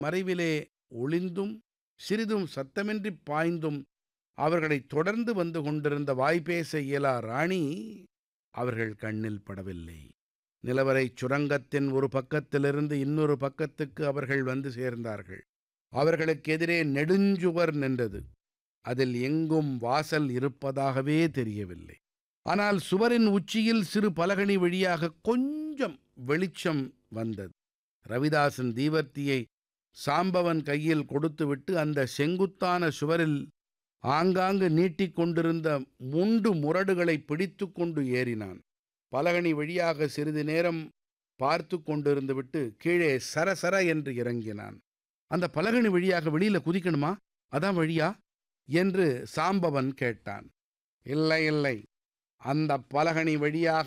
மறைவிலே ஒளிந்தும் சிறிதும் சத்தமின்றி பாய்ந்தும் அவர்களைத் தொடர்ந்து வந்து கொண்டிருந்த வாய்பேச இயலா ராணி அவர்கள் கண்ணில் படவில்லை நிலவரைச் சுரங்கத்தின் ஒரு பக்கத்திலிருந்து இன்னொரு பக்கத்துக்கு அவர்கள் வந்து சேர்ந்தார்கள் அவர்களுக்கு எதிரே நெடுஞ்சுவர் நின்றது அதில் எங்கும் வாசல் இருப்பதாகவே தெரியவில்லை ஆனால் சுவரின் உச்சியில் சிறு பலகணி வழியாக கொஞ்சம் வெளிச்சம் வந்தது ரவிதாசன் தீவர்த்தியை சாம்பவன் கையில் கொடுத்துவிட்டு அந்த செங்குத்தான சுவரில் ஆங்காங்கு நீட்டிக் கொண்டிருந்த முண்டு முரடுகளை பிடித்து கொண்டு ஏறினான் பலகணி வழியாக சிறிது நேரம் பார்த்து கொண்டிருந்து விட்டு கீழே சரசர என்று இறங்கினான் அந்த பலகணி வழியாக வெளியில குதிக்கணுமா அதான் வழியா என்று சாம்பவன் கேட்டான் இல்லை இல்லை அந்த பலகணி வழியாக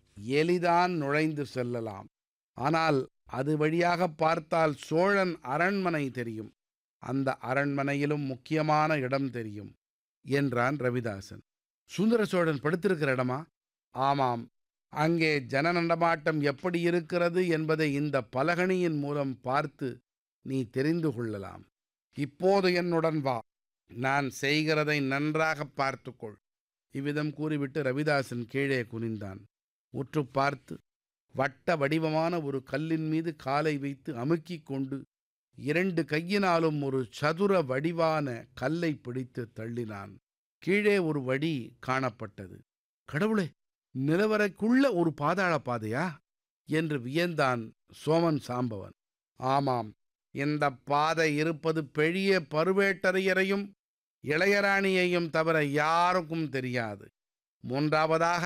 எளிதான் நுழைந்து செல்லலாம் ஆனால் அது வழியாக பார்த்தால் சோழன் அரண்மனை தெரியும் அந்த அரண்மனையிலும் முக்கியமான இடம் தெரியும் என்றான் ரவிதாசன் சுந்தர சோழன் படுத்திருக்கிற இடமா ஆமாம் அங்கே ஜன நடமாட்டம் எப்படி இருக்கிறது என்பதை இந்த பலகணியின் மூலம் பார்த்து நீ தெரிந்து கொள்ளலாம் இப்போது என்னுடன் வா நான் செய்கிறதை நன்றாக பார்த்துக்கொள் இவ்விதம் கூறிவிட்டு ரவிதாசன் கீழே குனிந்தான் உற்று பார்த்து வட்ட வடிவமான ஒரு கல்லின் மீது காலை வைத்து அமுக்கிக் கொண்டு இரண்டு கையினாலும் ஒரு சதுர வடிவான கல்லை பிடித்து தள்ளினான் கீழே ஒரு வழி காணப்பட்டது கடவுளே நிலவரைக்குள்ள ஒரு பாதாள பாதையா என்று வியந்தான் சோமன் சாம்பவன் ஆமாம் இந்த பாதை இருப்பது பெரிய பருவேட்டரையரையும் இளையராணியையும் தவிர யாருக்கும் தெரியாது மூன்றாவதாக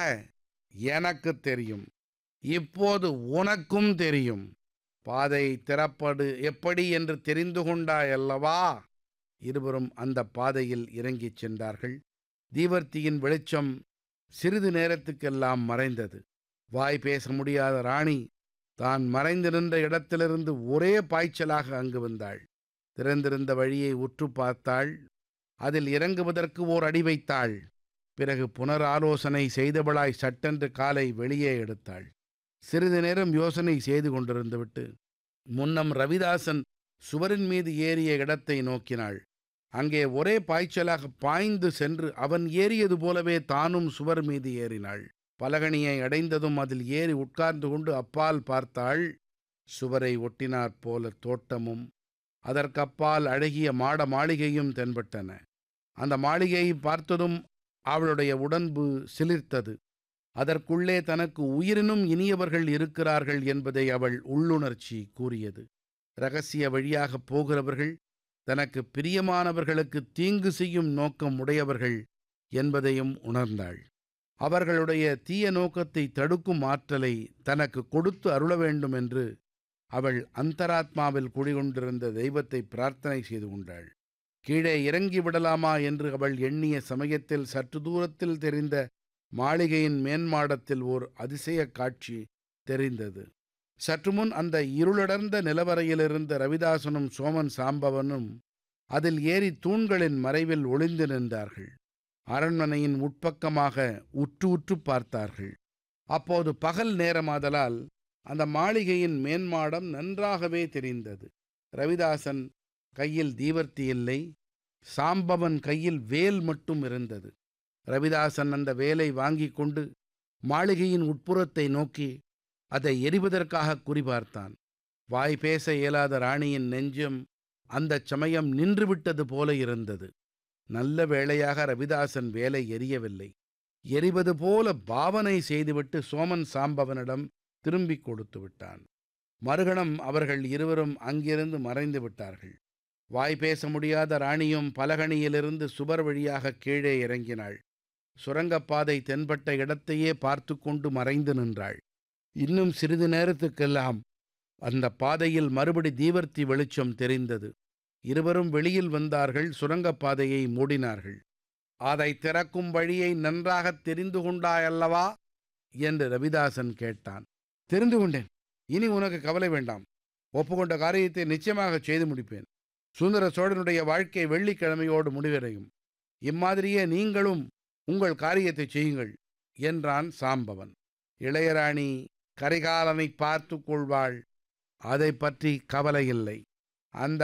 எனக்கு தெரியும் இப்போது உனக்கும் தெரியும் பாதை திறப்படு எப்படி என்று தெரிந்து கொண்டாயல்லவா இருவரும் அந்த பாதையில் இறங்கிச் சென்றார்கள் தீவர்த்தியின் வெளிச்சம் சிறிது நேரத்துக்கெல்லாம் மறைந்தது வாய் பேச முடியாத ராணி தான் மறைந்து நின்ற இடத்திலிருந்து ஒரே பாய்ச்சலாக அங்கு வந்தாள் திறந்திருந்த வழியை உற்று பார்த்தாள் அதில் இறங்குவதற்கு ஓர் அடி வைத்தாள் பிறகு புனராலோசனை செய்தவளாய் சட்டென்று காலை வெளியே எடுத்தாள் சிறிது நேரம் யோசனை செய்து கொண்டிருந்துவிட்டு முன்னம் ரவிதாசன் சுவரின் மீது ஏறிய இடத்தை நோக்கினாள் அங்கே ஒரே பாய்ச்சலாக பாய்ந்து சென்று அவன் ஏறியது போலவே தானும் சுவர் மீது ஏறினாள் பலகணியை அடைந்ததும் அதில் ஏறி உட்கார்ந்து கொண்டு அப்பால் பார்த்தாள் சுவரை ஒட்டினாற் போல தோட்டமும் அதற்கப்பால் அழகிய மாட மாளிகையும் தென்பட்டன அந்த மாளிகையை பார்த்ததும் அவளுடைய உடம்பு சிலிர்த்தது அதற்குள்ளே தனக்கு உயிரினும் இனியவர்கள் இருக்கிறார்கள் என்பதை அவள் உள்ளுணர்ச்சி கூறியது ரகசிய வழியாக போகிறவர்கள் தனக்கு பிரியமானவர்களுக்கு தீங்கு செய்யும் நோக்கம் உடையவர்கள் என்பதையும் உணர்ந்தாள் அவர்களுடைய தீய நோக்கத்தை தடுக்கும் ஆற்றலை தனக்கு கொடுத்து அருள வேண்டும் என்று அவள் அந்தராத்மாவில் குடிகொண்டிருந்த தெய்வத்தை பிரார்த்தனை செய்து கொண்டாள் கீழே இறங்கி விடலாமா என்று அவள் எண்ணிய சமயத்தில் சற்று தூரத்தில் தெரிந்த மாளிகையின் மேன்மாடத்தில் ஓர் அதிசய காட்சி தெரிந்தது சற்று முன் அந்த இருளடர்ந்த நிலவரையிலிருந்த ரவிதாசனும் சோமன் சாம்பவனும் அதில் ஏறி தூண்களின் மறைவில் ஒளிந்து நின்றார்கள் அரண்மனையின் உட்பக்கமாக உற்று உற்று பார்த்தார்கள் அப்போது பகல் நேரமாதலால் அந்த மாளிகையின் மேன்மாடம் நன்றாகவே தெரிந்தது ரவிதாசன் கையில் தீவர்த்தி இல்லை சாம்பவன் கையில் வேல் மட்டும் இருந்தது ரவிதாசன் அந்த வேலை வாங்கி கொண்டு மாளிகையின் உட்புறத்தை நோக்கி அதை எரிவதற்காக குறிபார்த்தான் வாய் பேச இயலாத ராணியின் நெஞ்சம் அந்தச் சமயம் நின்றுவிட்டது போல இருந்தது நல்ல வேளையாக ரவிதாசன் வேலை எரியவில்லை எரிவது போல பாவனை செய்துவிட்டு சோமன் சாம்பவனிடம் திரும்பிக் கொடுத்து விட்டான் மறுகணம் அவர்கள் இருவரும் அங்கிருந்து மறைந்து விட்டார்கள் வாய் பேச முடியாத ராணியும் பலகணியிலிருந்து சுவர் வழியாக கீழே இறங்கினாள் சுரங்கப்பாதை தென்பட்ட இடத்தையே பார்த்து கொண்டு மறைந்து நின்றாள் இன்னும் சிறிது நேரத்துக்கெல்லாம் அந்த பாதையில் மறுபடி தீவர்த்தி வெளிச்சம் தெரிந்தது இருவரும் வெளியில் வந்தார்கள் சுரங்கப்பாதையை மூடினார்கள் அதை திறக்கும் வழியை நன்றாகத் தெரிந்து கொண்டாயல்லவா என்று ரவிதாசன் கேட்டான் தெரிந்து கொண்டேன் இனி உனக்கு கவலை வேண்டாம் ஒப்புக்கொண்ட காரியத்தை நிச்சயமாக செய்து முடிப்பேன் சுந்தர சோழனுடைய வாழ்க்கை வெள்ளிக்கிழமையோடு முடிவடையும் இம்மாதிரியே நீங்களும் உங்கள் காரியத்தை செய்யுங்கள் என்றான் சாம்பவன் இளையராணி கரிகாலனை பார்த்து கொள்வாள் அதை பற்றி கவலையில்லை அந்த